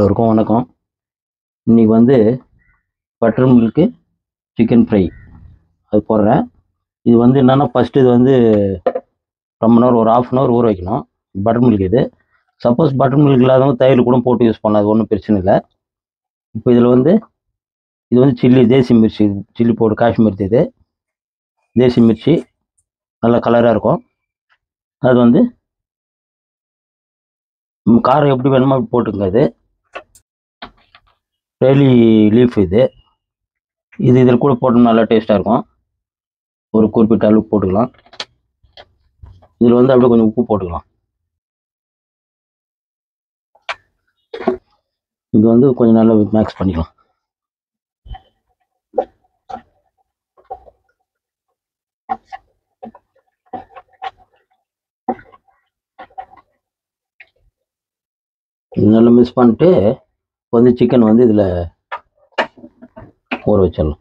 எல்லோருக்கும் வணக்கம் இன்னைக்கு வந்து பட்டர் மில்க்கு சிக்கன் ஃப்ரை அது போடுறேன் இது வந்து என்னென்னா ஃபஸ்ட்டு இது வந்து ரொம்ப நேரம் ஒரு ஆஃப் அன் ஹவர் ஊற வைக்கணும் பட்டர் மில்க் இது சப்போஸ் பட்டர் மில்க் இல்லாதவங்க தயிர் கூட போட்டு யூஸ் பண்ணலாம் அது ஒன்றும் பிரச்சனை இல்லை இப்போ இதில் வந்து இது வந்து chilli desi mirchi chilli powder Kashmir இது தேசி மிர்ச்சி நல்ல கலராக இருக்கும் அது வந்து ம், காரம் எப்படி வேணுமோ அப்படி போட்டுங்க இது டெய்லி லீஃப் இது இது இதில் கூட போட்டு நல்லா டேஸ்ட்டாக இருக்கும் ஒரு குறிப்பிட்ட அளவுக்கு போட்டுக்கலாம் இதில் வந்து அப்படியே கொஞ்சம் உப்பு போட்டுக்கலாம் இது வந்து கொஞ்சம் நல்லா மேக்ஸ் பண்ணிக்கலாம் இது நல்லா மிக்ஸ் பண்ணிட்டு இப்போ வந்து சிக்கன் வந்து இதில் ஊற வச்சிடலாம்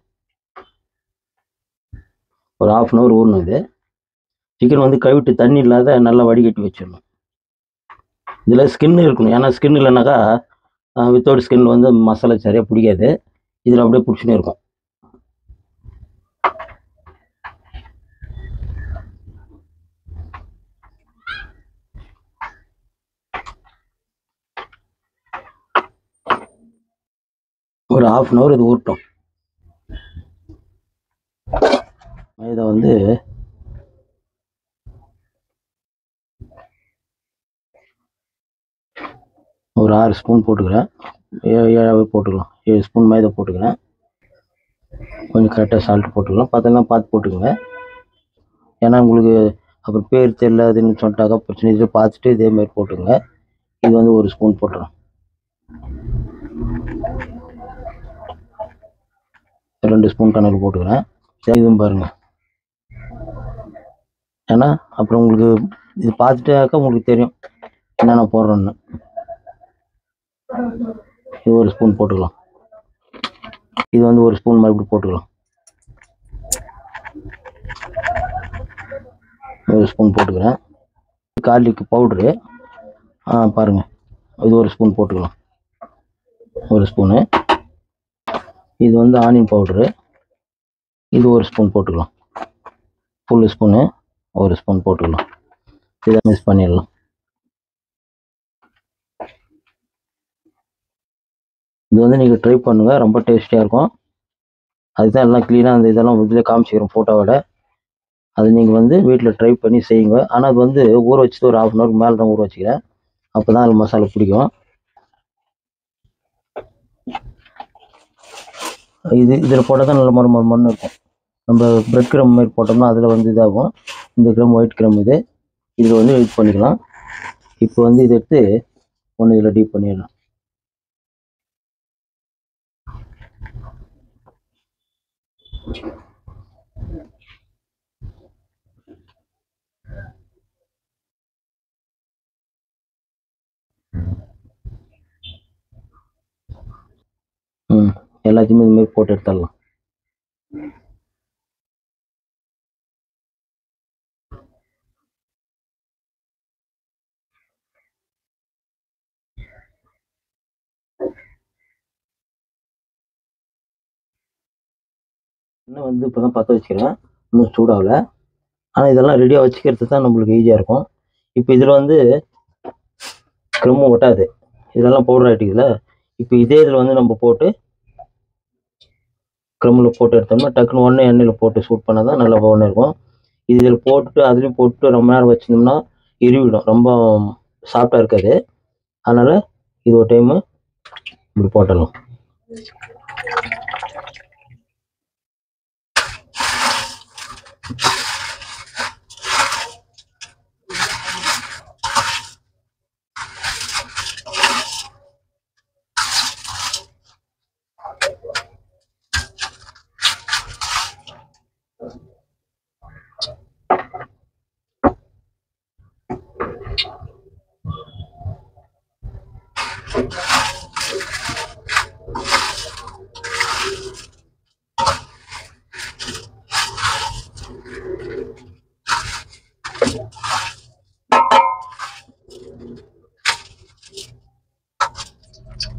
ஒரு ஆஃப் அன் ஹவர் ஊறணும் இது சிக்கன் வந்து கழுவிட்டு தண்ணி இல்லாத நல்லா வடிகட்டி வச்சிடணும் இதில் ஸ்கின் இருக்கணும் ஏன்னா ஸ்கின் இல்லைனாக்கா வித்தவுட் ஸ்கின் வந்து மசாலா சரியாக பிடிக்காது இதில் அப்படியே பிடிச்சினே இருக்கும் ஒரு ஆஃப் அன் ஹவர் இது ஊறட்டும் இதை வந்து ஒரு ஆறு ஸ்பூன் போட்டுக்கிறேன் ஏ- ஏழாவே போட்டுக்கலாம் ஏழு ஸ்பூன் மைதா போட்டுக்கிறேன் கொஞ்சம் கரெக்டாக சால்ட் போட்டுக்கலாம் பார்த்தெல்லாம் பார்த்து போட்டுக்கோங்க ஏன்னா உங்களுக்கு அப்புறம் பேர் தெரியல அதுன்னு சொல்லிட்டாக்கா பிரச்சனை இதை பார்த்துட்டு இதே மாதிரி போட்டுங்க இது வந்து ஒரு ஸ்பூன் போட்டுறேன் ரெண்டு ஸ்பூன் கணக்கு போட்டுக்கிறேன் சரி இதுவும் பாருங்க ஏன்னா அப்புறம் உங்களுக்கு இது பார்த்துட்டாக்கா உங்களுக்கு தெரியும் என்னென்ன போடுறோன்னு இது ஒரு ஸ்பூன் போட்டுக்கலாம் இது வந்து ஒரு ஸ்பூன் மறுபடியும் போட்டுக்கலாம் ஒரு ஸ்பூன் போட்டுக்கிறேன் கார்லிக் பவுட்ரு ஆ பாருங்கள் இது ஒரு ஸ்பூன் போட்டுக்கலாம் ஒரு ஸ்பூனு இது வந்து ஆனியன் பவுட்ரு இது ஒரு ஸ்பூன் போட்டுக்கலாம் ஃபுல் ஸ்பூனு ஒரு ஸ்பூன் போட்டுக்கலாம் இதை மிக்ஸ் பண்ணிடலாம் இது வந்து நீங்கள் ட்ரை பண்ணுங்கள் ரொம்ப டேஸ்டியாக இருக்கும் அதுதான் எல்லாம் க்ளீனாக அந்த இதெல்லாம் இதில் காமிச்சிக்கிறோம் ஃபோட்டோவோட அது நீங்கள் வந்து வீட்டில் ட்ரை பண்ணி செய்யுங்க ஆனால் அது வந்து ஊற வச்சுட்டு ஒரு ஹாஃப் அன் ஹவருக்கு மேலே தான் ஊற வச்சுக்கிறேன் அப்போ தான் அதில் மசாலா பிடிக்கும் இது இதில் போட்டால் தான் நல்ல மறு மறு மண்ணு இருக்கும் நம்ம பிரெட் கிரம் மாதிரி போட்டோம்னா அதில் வந்து இதாகும் இந்த கிரம் ஒயிட் கிரம் இது இதில் வந்து இது பண்ணிக்கலாம் இப்போ வந்து இதை எடுத்து ஒன்று இதில் டீப் பண்ணிடலாம் ம் எல்லாத்தையுமே இது மாதிரி போட்டு எடுத்துடலாம் இன்னும் வந்து இப்போ தான் பற்ற வச்சுக்கிறேன் இன்னும் சூடாகல ஆனால் இதெல்லாம் ரெடியாக வச்சுக்கிறது தான் நம்மளுக்கு ஈஸியாக இருக்கும் இப்போ இதில் வந்து க்ரம்மும் ஒட்டாது இதெல்லாம் பவுடர் ஆகிட்டுக்குதுல இப்போ இதே இதில் வந்து நம்ம போட்டு க்ரம்மில் போட்டு எடுத்தோம்னா டக்குன்னு ஒன்று எண்ணெயில் போட்டு சூட் பண்ணால் தான் நல்லா ஒன்று இருக்கும் இது இதில் போட்டுட்டு அதுலேயும் போட்டு ரொம்ப நேரம் வச்சிருந்தோம்னா இறுவிடும் ரொம்ப சாஃப்டாக இருக்காது அதனால் இது ஒரு டைமு இப்படி போட்டுடலாம்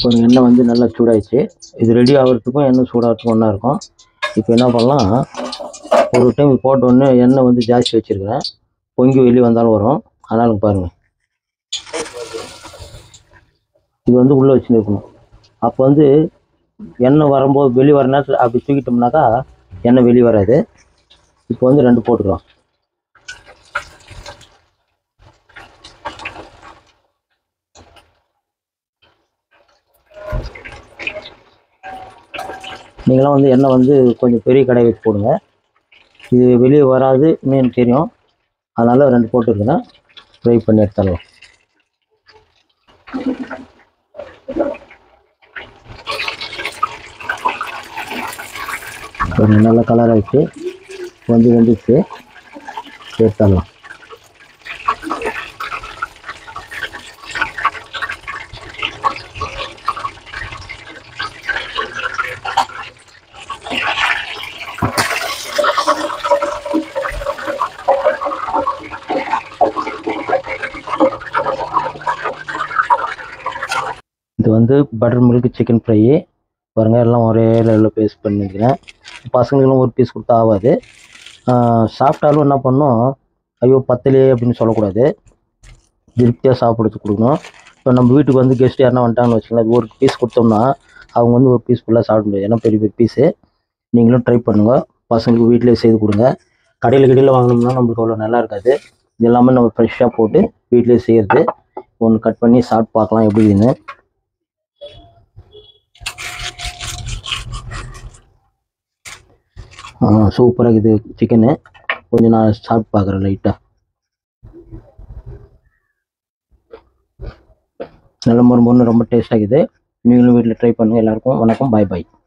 இப்போ எண்ணெய் வந்து நல்லா சூடாயிடுச்சு இது ரெடி ஆகிறதுக்கும் எண்ணெய் சூடாகிறதுக்கும் ஒன்றா இருக்கும் இப்போ என்ன பண்ணலாம் ஒரு டைம் போட்ட உடனே எண்ணெய் வந்து ஜாஸ்தி வச்சுருக்கிறேன் பொங்கி வெளியே வந்தாலும் வரும் அதனால பாருங்கள் இது வந்து உள்ளே வச்சுன்னு இருக்கணும் அப்போ வந்து எண்ணெய் வரும்போது வெளியே வர நேரத்தில் அப்படி தூக்கிட்டோம்னாக்கா எண்ணெய் வெளியே வராது இப்போ வந்து ரெண்டு போட்டுக்கிறோம் நீங்களாம் வந்து எண்ணெய் வந்து கொஞ்சம் பெரிய கடை வச்சு போடுங்க இது வெளியே வராது மீன் தெரியும் அதனால் ரெண்டு போட்டுருக்கேன் ஃப்ரை பண்ணி எடுத்துடலாம் கொஞ்சம் நல்ல கலர் ஆயிடுச்சு வந்து வெந்துச்சு எடுத்துடலாம் இது வந்து பட்டர் மில்க் சிக்கன் ஃப்ரை பாருங்க எல்லாம் ஒரே லெவலில் பேஸ்ட் பண்ணிக்கிறேன் பசங்களுக்கெல்லாம் ஒரு பீஸ் கொடுத்தா ஆகாது ஆஹ் சாப்பிட்டாலும் என்ன பண்ணணும் ஐயோ பத்தலையே அப்படின்னு சொல்லக்கூடாது திருப்தியாக சாப்பிடுறதுக்கு கொடுக்கணும் இப்போ நம்ம வீட்டுக்கு வந்து கெஸ்ட் யாருன்னா வந்துட்டாங்கன்னு வச்சுக்கோங்களேன் ஒரு பீஸ் கொடுத்தோம்னா அவங்க வந்து ஒரு பீஸ் ஃபுல்லாக சாப்பிட முடியாது ஏன்னா பெரிய பெரிய பீஸு நீங்களும் ட்ரை பண்ணுங்கள் பசங்களுக்கு வீட்டிலேயே செய்து கொடுங்க கடையில் கடையில் வாங்கினோம்னா நம்மளுக்கு அவ்வளோ நல்லா இருக்காது இது எல்லாமே நம்ம ஃப்ரெஷ்ஷாக போட்டு வீட்டிலேயே செய்கிறது ஒன்று கட் பண்ணி சாப்பிட்டு பார்க்கலாம் எப்படின்னு சூப்பராக இது சிக்கனு கொஞ்சம் நான் சாப்பிட்டு பார்க்குறேன் லைட்டாக நல்ல மொறு மொறுன்னு ரொம்ப டேஸ்ட்டாக இருக்குது நீங்களும் வீட்டில் ட்ரை பண்ணுங்கள் எல்லாருக்கும் வணக்கம் பாய் பாய்